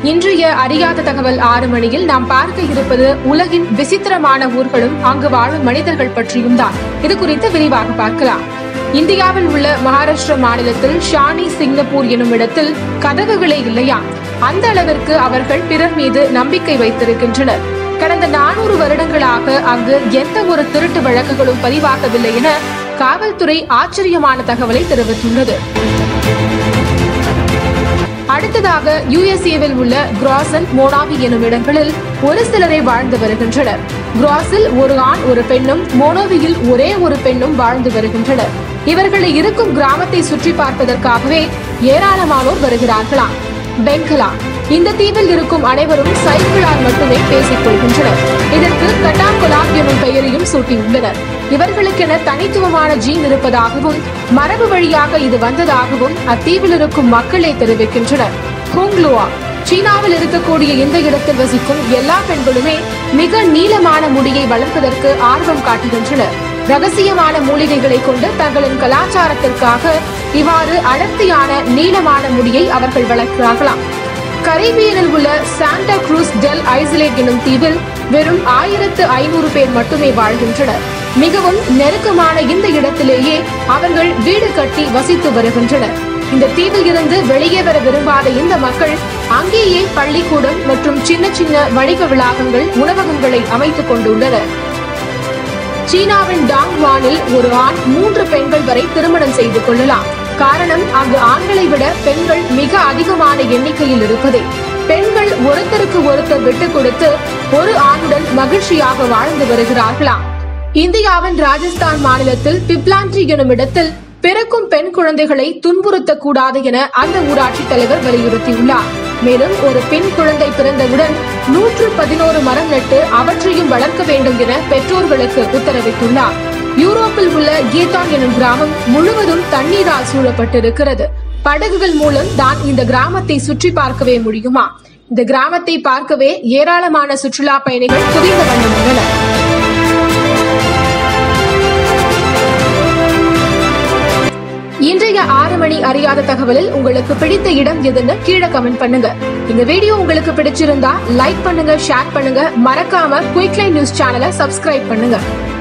இன்றைய அறியாத தகவல் ஆறு மணியில் நாம் பார்க்க இருப்பது உலகின் விசித்திரமான ஊர்களும் அங்கு வாழும் மனிதர்கள் பற்றியும் தான் இது குறித்து விரிவாக பார்க்கலாம் இந்தியாவில் உள்ள மகாராஷ்டிரா மாநிலத்தில் ஷானி சிங்கப்பூர் எனும் இடத்தில் கதவுகளே இல்லையா அந்த அளவிற்கு அவர்கள் பிறர் மீது நம்பிக்கை வைத்திருக்கின்றனர் கடந்த நானூறு வருடங்களாக அங்கு எந்த ஒரு திருட்டு வழக்குகளும் பதிவாகவில்லை என காவல்துறை ஆச்சரியமான தகவலை தெரிவித்துள்ளது அடுத்ததாக யுஎஸ்ஏவில் உள்ள கிராசன் மோனாவி எனும் இடங்களில் ஒரு சிலரே வாழ்ந்து வருகின்றனர் கிராஸில் ஒரு ஆண் ஒரு பெண்ணும் மோனோவியில் ஒரே ஒரு பெண்ணும் வாழ்ந்து வருகின்றனர் இவர்களை இருக்கும் கிராமத்தை சுற்றி பார்ப்பதற்காகவே ஏராளமானோர் வருகிறார்களாம் பெங்கலா இந்த தீவில் இருக்கும் அனைவரும் சைக்கிளால் மட்டுமே பேசிக் கொள்கின்றனர் இதற்கு கட்டாங்குலாம் எனும் பெயரையும் சூட்டியுள்ளனர் இவர்களுக்கென தனித்துவமான ஜீன் இருப்பதாகவும் மரபு வழியாக இது வந்ததாகவும் அத்தீவில் இருக்கும் மக்களே தெரிவிக்கின்றனர் ஹுங்லுவா சீனாவில் இருக்கக்கூடிய இந்த இடத்தில் வசிக்கும் எல்லா பெண்களுமே மிக நீளமான முடியை வளர்ப்பதற்கு ஆர்வம் காட்டுகின்றனர் ரகசியமான மூலிகைகளை கொண்டு தங்களின் கலாச்சாரத்திற்காக இவ்வாறு அடர்த்தியான நீளமான முடியை அவர்கள் வளர்க்கிறார்களாம் கரீபியனில் உள்ள சாண்டா குரூஸ் டெல் ஐசோலேட் எனும் தீவில் வெறும் ஆயிரத்து ஐநூறு பேர் மட்டுமே வாழ்கின்றனர் மிகவும் நெருக்கமான இந்த இடத்திலேயே அவர்கள் வீடு கட்டி வசித்து வருகின்றனர் இந்த தீவில் இருந்து வெளியே வர விரும்பாத இந்த மக்கள் அங்கேயே பள்ளிக்கூடம் மற்றும் சின்ன சின்ன வணிக வளாகங்கள் உணவகங்களை அமைத்துக் கொண்டுள்ளனர் சீனாவின் டாங்வானில் ஒரு ஆண் மூன்று பெண்கள் வரை திருமணம் செய்து கொள்ளலாம் காரணம் அங்கு ஆண்களை விட பெண்கள் மிக அதிகமான எண்ணிக்கையில் இருப்பதே பெண்கள் ஒருத்தருக்கு ஒருத்தர் விட்டுக் கொடுத்து ஒரு ஆணுடன் மகிழ்ச்சியாக வாழ்ந்து வருகிறார்களாம் இந்தியாவின் ராஜஸ்தான் மாநிலத்தில் பிப்லாண்ட்ரி எனும் இடத்தில் பிறக்கும் பெண் குழந்தைகளை துன்புறுத்தக் கூடாது என அந்த ஊராட்சி தலைவர் வலியுறுத்தியுள்ளார் மேலும் ஒரு பெண் குழந்தை பிறந்தவுடன் நூற்று பதினோரு மரம் நட்டு அவற்றையும் வளர்க்க வேண்டும் என பெற்றோர்களுக்கு உத்தரவிட்டுள்ளார் யூரோப்பில் உள்ள கீதான் எனும் கிராமம் முழுவதும் தண்ணீரால் சூழப்பட்டிருக்கிறது படகுகள் மூலம் தான் இந்த கிராமத்தை சுற்றி பார்க்கவே முடியுமா இந்த கிராமத்தை பார்க்கவே ஏராளமான சுற்றுலா பயணிகள் குவிந்த வண்ணம் உள்ளனர் இன்றைய ஆறு மணி அறியாத தகவலில் உங்களுக்கு பிடித்த இடம் எதுன்னு கீழே கமெண்ட் பண்ணுங்க இந்த வீடியோ உங்களுக்கு பிடிச்சிருந்தா லைக் பண்ணுங்க ஷேர் பண்ணுங்க மறக்காம குயிக்லைன் நியூஸ் சேனலை சப்ஸ்கிரைப் பண்ணுங்க